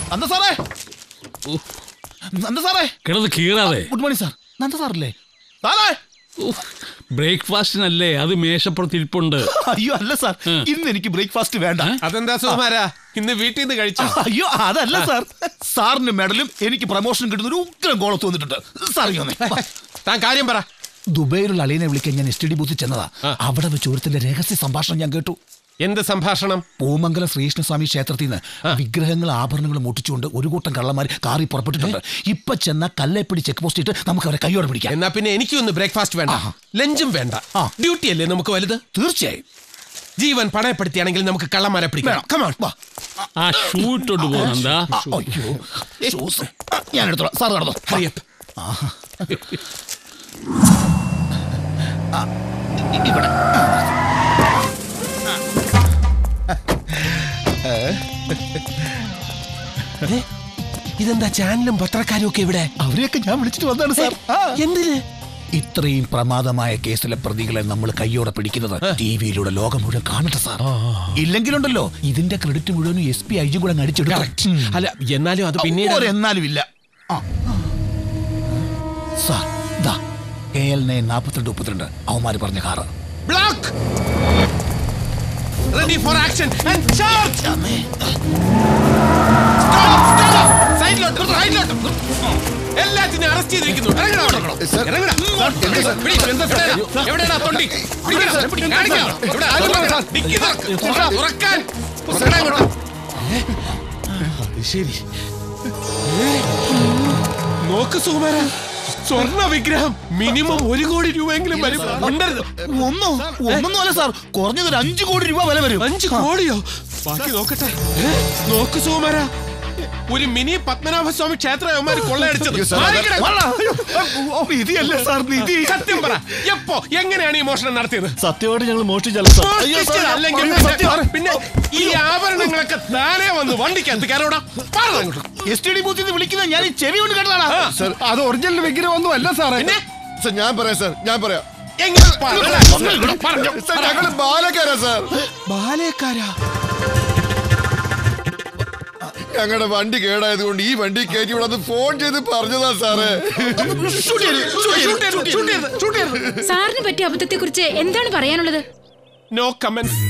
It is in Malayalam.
നന്ദ സാറേ നന്ദ സാറേ കിടന്ന് കീറാതെ ഗുഡ് മോർണിംഗ് സാർ നന്ദ സാറല്ലേ സാറേ ബ്രേക്ക്ഫാസ്റ്റിനല്ലേ അത് മേശപ്പുറത്ത് ഇരിപ്പുണ്ട് അയ്യോ അല്ല സാർ ഇന്ന് എനിക്ക് ബ്രേക്ക്ഫാസ്റ്റ് വേണ്ട അതെന്താ സുകുമാരാ ഇന്ന് വീട്ടിൽ നിന്ന് കഴിച്ചോ അയ്യോ അതല്ല സാർ സാറിന് മെഡലും എനിക്ക് പ്രൊമോഷൻ കിട്ടുന്ന ഒരു ഉഗ്രം കോളത്ത് വന്നിട്ടുണ്ട് സാർ ഇങ്ങ് വന്നേ. വാ. താൻ കാര്യം പറ ദുബൈയിലുള്ള അലീനെ വിളിക്കാൻ ഞാൻ എസ് ടി ഡി ബൂത്തിൽ ചെന്നതാ അവിടെ വെച്ച് ഒരുത്തിന്റെ രഹസ്യ സംഭാഷണം ഞാൻ കേട്ടു എന്ത് സംഭാഷണം പൂമംഗലം ശ്രീകൃഷ്ണസ്വാമി ക്ഷേത്രത്തിൽ നിന്ന് വിഗ്രഹങ്ങൾ ആഭരണങ്ങൾ മുട്ടിച്ചുകൊണ്ട് ഒരു കൂട്ടം കള്ളന്മാർ കാറി പുറപ്പെട്ടിട്ടുണ്ട് ഇപ്പൊ ചെന്ന കല്ലേപ്പിടി ചെക്ക് പോസ്റ്റ് ഇട്ട് നമുക്ക് അവരെ കൈയോടെ പിടിക്കാം എന്നാ പിന്നെ എനിക്കും ഒന്ന് ബ്രേക്ക്ഫാസ്റ്റ് വേണ്ട ലഞ്ചും വേണ്ട ആ. ഡ്യൂട്ടി അല്ലേ നമുക്ക് വലുത് തീർച്ചയായും ജീവൻ പണയപ്പെടുത്തിയാണെങ്കിൽ നമുക്ക് കള്ളന്മാരെ പിടിക്കാം വേണം കമാൺ വാ ആ ഷൂ ഇട്ടോണ്ട് പോകുന്നെന്താ ആ, അയ്യോ ഷൂസ്. ഞാൻ എടുത്തോളാം സാർ നടന്നോ Hurry up. ആ, ഇ- ഇവിടെ ഏ? ഇതെന്താ ചാനലും പത്രക്കാരും ഒക്കെ ഇവിടെ അവരെയൊക്കെ ഞാൻ വിളിച്ചിട്ട് വന്നാണ് സാർ ആ. എന്തിന് ഇത്രയും പ്രമാദമായ കേസിലെ പ്രതികളെ നമ്മൾ കയ്യോടെ പിടിക്കുന്നത് ടി വിയിലൂടെ ലോകം മുഴുവൻ കാണട്ടെ സാർ ഇല്ലെങ്കിലുണ്ടല്ലോ ഇതിന്റെ ക്രെഡിറ്റ് മുഴുവനും എസ് പി ഐ ജി കൂടെ അങ്ങ് അടിച്ചെടുക്കും അല്ല എന്നാലും അത് പിന്നീട് എന്നാലും ഇല്ല ആ. സാർ ദാ കെ എൽ നയൻ നാപ്പത്തിരണ്ട് മുപ്പത്തിരണ്ട് അവന്മാര് പറഞ്ഞ car block ready for action and charge സൈഡിലോട്ട് സൈഡിലോട്ട് എല്ലാത്തിനും അറസ്റ്റ് ചെയ്തിരിക്കുന്നു ഇറങ്ങടാ അവിടെ. ഇറങ്ങടാ. പിടി, എന്താ പിടിയാ? എവിടെയാടാ തൊണ്ടി? പിടിക്കടാ. കാണിക്കാം. ഇവിടെ ആരും വരണ്ട. ഡിക്കി തുറക്ക്. തുറക്കാൻ. തുറക്കടാ ഇങ്ങോട്ട്. ശരി നോക്ക് സുകുമാര സ്വർണ്ണ വിഗ്രഹം മിനിമം ഒരു കോടി രൂപയെങ്കിലും വരും ഉണ്ടരുത് ഒന്നോ ഒന്നൊന്നും അല്ല സാർ കുറഞ്ഞത് ഒരു അഞ്ചു കോടി രൂപ വില വരും അഞ്ച് കോടിയോ ബാക്കി നോക്കട്ടെ ഏ? നോക്ക് സുകുമാര ഒരു മിനി പത്മനാഭസ്വാമി ക്ഷേത്രം അവന്മാര് കൊള്ളയടിച്ചത് മാറിക്കട. നിധിയല്ല സാർ നിധി സത്യം പറ എപ്പോ എങ്ങനെയാണ് ഈ മോഷണം നടത്തിയത് സത്യമായിട്ട് ഞങ്ങൾ മോഷ്ടിച്ചല്ല മോഷ്ടിച്ചത് അല്ലെങ്കിൽ പിന്നെ- പിന്നെ ഈ ആഭരണങ്ങളൊക്കെ താനേ വന്ന് വണ്ടിക്കകത്ത് കയറോടാ എസ് ടി ഡി ബൂത്തിൽ നിന്ന് വിളിക്കുന്നത് ഞാൻ ഈ ചെവി കൊണ്ട് കേട്ടതാണ് സർ അത് ഒറിജിനൽ വിഗ്രഹം ഒന്നും അല്ല സാറേ പിന്നെ? സർ ഞാൻ പറയാം സർ ഞാൻ പറയാം എങ്ങനെ പറടാ. പറഞ്ഞോ. സർ ഞങ്ങള് ബാലക്കാരാ സർ ബാലേക്കാരാ ഞങ്ങളുടെ വണ്ടി കേടായത് കൊണ്ട് ഈ വണ്ടി കയറ്റി വിടാന്ന് ഫോൺ ചെയ്ത് പറഞ്ഞതാ സാറേ ഷൂട്ട് ചെയ്യരുത്, ഷൂട്ട് ചെയ്യരുത്, ഷൂട്ട് ചെയ്യരുത്, ഷൂട്ട് ചെയ്യരുത്. സാറിന് പറ്റിയ അബദ്ധത്തെ കുറിച്ച് എന്താണ് പറയാനുള്ളത് നോ കമന്റ്